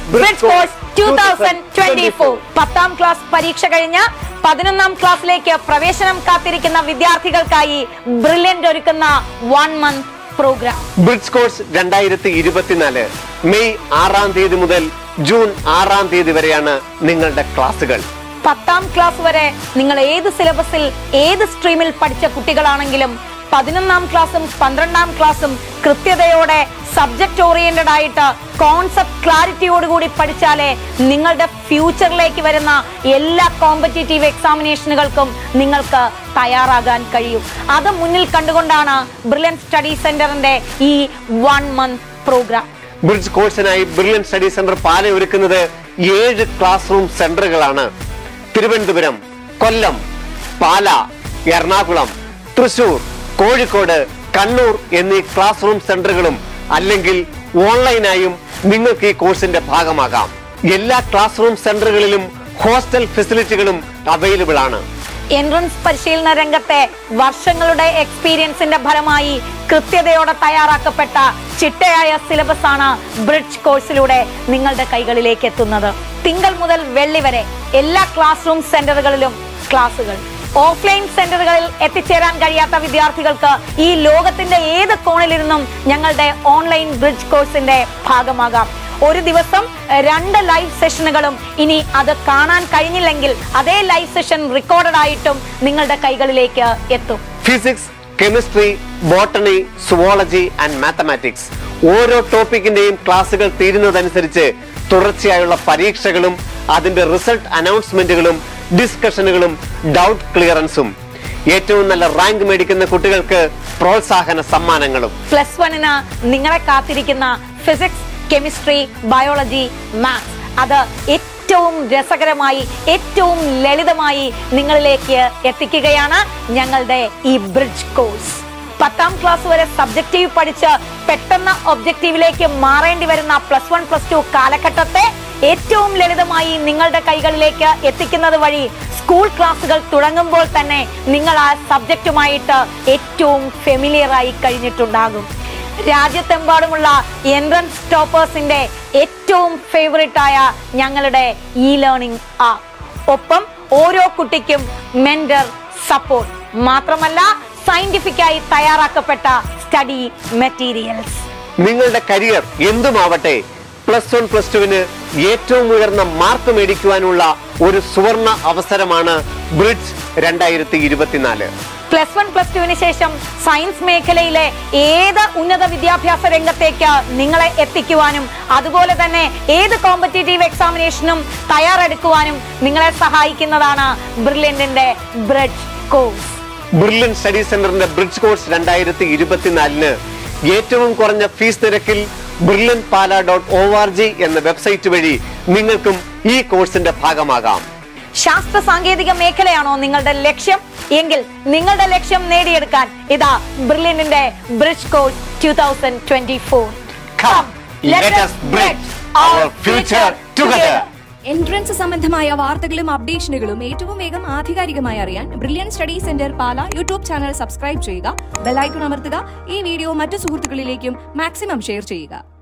Bridge course two thousand twenty four പത്താം class പരീക്ഷ കഴിഞ്ഞ് പതിനൊന്നാം ക്ലാസ്സിലേക്ക് പ്രവേശനം കാത്തിരിക്കുന്ന വിദ്യാർത്ഥികൾക്കായി ബ്രില്യന്റ് ഒരുക്കുന്ന one month program bridge course രണ്ടായിരത്തി ഇരുപത്തിനാല് മെയ് ആറാം തീയതി മുതൽ ജൂൺ ആറാം തീയതി വരെയാണ് നിങ്ങളുടെ ക്ലാസുകൾ പത്താം ക്ലാസ് വരെ നിങ്ങൾ ഏത് സിലബസിൽ ഏത് സ്ട്രീമിൽ പഠിച്ച കുട്ടികളാണെങ്കിലും പതിനൊന്നാം ക്ലാസ്സും പന്ത്രണ്ടാം ക്ലാസ്സും കൃത്യതയോടെ സബ്ജക്ട് ഓറിയന്റഡ് ആയിട്ട് കോൺസെപ്റ്റ് ക്ലാരിറ്റിയോടുകൂടി പഠിച്ചാലേ നിങ്ങളുടെ ഫ്യൂച്ചറിലേക്ക് വരുന്ന എല്ലാ കോമ്പറ്റേറ്റീവ് എക്സാമിനേഷനുകൾക്കും നിങ്ങൾക്ക് തയ്യാറാകാൻ കഴിയും അത് മുന്നിൽ കണ്ടുകൊണ്ടാണ് ബ്രില്യൻ സ്റ്റഡി സെന്ററിന്റെ ഈ വൺ മന്ത് പ്രോഗ്രാം ബ്രിഡ്ജ് കോഴ്സിനായി ബ്രില്യൻ സ്റ്റഡി സെന്റർ പാല ഒരുക്കുന്നത് ഏഴ് ക്ലാസ് റൂം സെന്ററുകളാണ് തിരുവനന്തപുരം കൊല്ലം പാല എറണാകുളം തൃശൂർ കോഴിക്കോട് കണ്ണൂർ എന്നീ ക്ലാസ് റൂം സെന്ററുകളും അല്ലെങ്കിൽ ഓൺലൈനായും നിങ്ങൾക്ക് ഈ കോഴ്സിന്റെ ഭാഗമാകാം എല്ലാ ക്ലാസ് റൂം സെന്ററുകളിലും ഹോസ്റ്റൽ ഫെസിലിറ്റികളും അവൈലബിൾ ആണ് എൻട്രൻസ് പരിശീലന രംഗത്തെ വർഷങ്ങളുടെ എക്സ്പീരിയൻസിന്റെ ഫലമായി കൃത്യതയോടെ തയ്യാറാക്കപ്പെട്ട ചിട്ടയായ സിലബസ് ആണ് ബ്രിഡ്ജ് കോഴ്സിലൂടെ നിങ്ങളുടെ കൈകളിലേക്ക് എത്തുന്നത് തിങ്കൾ മുതൽ വെള്ളി വരെ എല്ലാ ക്ലാസ് റൂം സെന്ററുകളിലും ക്ലാസുകൾ ഓഫ്ലൈൻ സെന്ററുകളിൽ എത്തിച്ചേരാൻ കഴിയാത്ത വിദ്യാർത്ഥികൾക്ക് ഈ ലോകത്തിന്റെ ഏത് കോണിലിരുന്നും ഞങ്ങളുടെ ഓൺലൈൻ ബ്രിഡ്ജ് കോഴ്സിന്റെ ഭാഗമാകാം ഒരു ദിവസം രണ്ട് ലൈവ് സെഷനുകളും ഇനി അത് കാണാൻ കഴിഞ്ഞില്ലെങ്കിൽ അതേ ലൈവ് സെഷൻ റെക്കോർഡഡ് ആയിട്ടും നിങ്ങളുടെ കൈകളിലേക്ക് എത്തും physics chemistry botany zoology and mathematics ഓരോ ടോപ്പിക്കിന്റെയും ക്ലാസുകൾ തീരുന്നതനുസരിച്ച് തുടർച്ചയായുള്ള പരീക്ഷകളും അതിന്റെ റിസൾട്ട് അനൗൺസ്മെന്റുകളും ഡിസ്കഷനുകളും ഡൗട്ട് ക്ലിയറൻസും ഏറ്റവും നല്ല റാങ്ക് മേടിക്കുന്ന കുട്ടികൾക്ക് പ്രോത്സാഹന സമ്മാനങ്ങളും പ്ലസ് വണ്ണിന് നിങ്ങളെ കാത്തിരിക്കുന്ന ഫിസിക്സ് കെമിസ്ട്രി ബയോളജി മാത്സ് അത് ഏറ്റവും രസകരമായി ഏറ്റവും ലളിതമായി നിങ്ങളിലേക്ക് എത്തിക്കുകയാണ് ഞങ്ങളുടെ ഈ ബ്രിഡ്ജ് കോഴ്സ് പത്താം ക്ലാസ് വരെ സബ്ജക്റ്റീവ് പഠിച്ച് പെട്ടെന്ന് ഒബ്ജക്റ്റീവിലേക്ക് മാറേണ്ടി വരുന്ന പ്ലസ് വൺ പ്ലസ് ടു കാലഘട്ടത്തെ ഏറ്റവും ലളിതമായി നിങ്ങളുടെ കൈകളിലേക്ക് എത്തിക്കുന്നത് വഴി സ്കൂൾ ക്ലാസ്സുകൾ തുടങ്ങുമ്പോൾ തന്നെ നിങ്ങൾ ആ സബ്ജക്റ്റുമായിട്ട് ഏറ്റവും ഫെമിലിയർ ആയി കഴിഞ്ഞിട്ടുണ്ടാകും രാജ്യത്തെമ്പാടുമുള്ള എൻട്രൻസ് ടോപ്പേഴ്സിന്റെ ഏറ്റവും ഫേവറേറ്റ് ആയ ഞങ്ങളുടെ ഇ ലേണിംഗ് ആപ്പ് ഒപ്പം ഓരോ കുട്ടിക്കും മെന്റർ സപ്പോർട്ട് മാത്രമല്ല സയന്റിഫിക്കായി തയ്യാറാക്കപ്പെട്ട സ്റ്റഡി മെറ്റീരിയൽസ് നിങ്ങളുടെ കരിയർ എന്തുമാവട്ടെ പ്ലസ് വൺ പ്ലസ് ടുവിന് ഏറ്റവും ഉയർന്ന മാർക്ക് മേടിക്കുവാനുള്ള ഒരു സുവർണ അവസരമാണ് ബ്രിഡ്ജ് രണ്ടായിരത്തി ഇരുപത്തിനാല് പ്ലസ് വൺ പ്ലസ് ടുവിന് ശേഷം സയൻസ് മേഖലയിലെ ഏത് ഉന്നത വിദ്യാഭ്യാസ രംഗത്തേക്ക് നിങ്ങളെ എത്തിക്കുവാനും അതുപോലെ തന്നെ ഏത് കോമ്പറ്റേറ്റീവ് എക്സാമിനേഷനും തയ്യാറെടുക്കുവാനും നിങ്ങളെ സഹായിക്കുന്നതാണ് ബ്രില്യന്റിന്റെ ബ്രിഡ്ജ് കോഴ്സ് ബ്രില്യൻ സ്റ്റഡി സെന്ററിന്റെ ബ്രിഡ്ജ് കോഴ്സ് രണ്ടായിരത്തി ഇരുപത്തിനാലിന് ഏറ്റവും കുറഞ്ഞ ഫീസ് നിരക്കിൽ Brilliant Pala dot O R G എന്ന വെബ്സൈറ്റ് വഴി നിങ്ങൾക്കും ഈ കോഴ്സിന്റെ ഭാഗമാകാം ശാസ്ത്ര സാങ്കേതിക മേഖലയാണോ നിങ്ങളുടെ ലക്ഷ്യം എങ്കിൽ നിങ്ങളുടെ ലക്ഷ്യം നേടിയെടുക്കാൻ ഇതാ ബ്രില്യന്റിന്റെ bridge course two thousand twenty four Come, let us bridge our future together. Entrance സംബന്ധമായ വാർത്തകളും അപ്ഡേഷനുകളും ഏറ്റവും വേഗം ആധികാരികമായി അറിയാൻ Brilliant study centre Pala YouTube channel subscribe ചെയ്യുക ബെലൈക്കൺ അമർത്തുക ഈ വീഡിയോ മറ്റു സുഹൃത്തുക്കളിലേക്കും മാക്സിമം ഷെയർ ചെയ്യുക